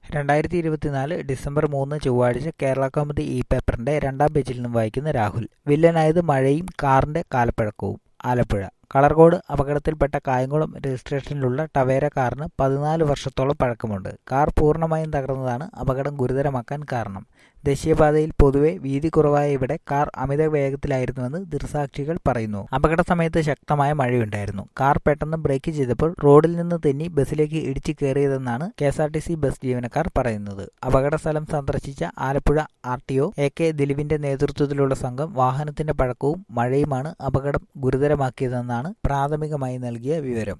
രണ്ടായിരത്തി ഇരുപത്തിനാല് ഡിസംബർ മൂന്ന് ചൊവ്വാഴ്ച കേരള കൗമുദി ഇ പേപ്പറിന്റെ രണ്ടാം പേജിൽ നിന്നും വായിക്കുന്ന രാഹുൽ വില്ലനായത് മഴയും കാറിന്റെ കാലപ്പഴക്കവും ആലപ്പുഴ കളർകോട് അപകടത്തിൽപ്പെട്ട കായംകുളം രജിസ്ട്രേഷനിലുള്ള ടവേര കാറിന് പതിനാല് വർഷത്തോളം പഴക്കമുണ്ട് കാർ പൂർണ്ണമായും തകർന്നതാണ് അപകടം ഗുരുതരമാക്കാൻ കാരണം ദേശീയപാതയിൽ പൊതുവെ വീതി കുറവായ ഇവിടെ കാർ അമിത വേഗത്തിലായിരുന്നുവെന്ന് ദൃക്സാക്ഷികൾ പറയുന്നു അപകട സമയത്ത് ശക്തമായ മഴയുണ്ടായിരുന്നു കാർ പെട്ടെന്ന് ബ്രേക്ക് ചെയ്തപ്പോൾ റോഡിൽ നിന്ന് തെന്നി ബസ്സിലേക്ക് ഇടിച്ചു കയറിയതെന്നാണ് K S R T C bus ജീവനക്കാർ പറയുന്നത് അപകട സ്ഥലം സന്ദർശിച്ച Alappuzha R T O A K ദിലീപിന്റെ നേതൃത്വത്തിലുള്ള സംഘം വാഹനത്തിന്റെ പഴക്കവും മഴയുമാണ് അപകടം ഗുരുതരമാക്കിയതെന്നാണ് പ്രാഥമികമായി നൽകിയ വിവരം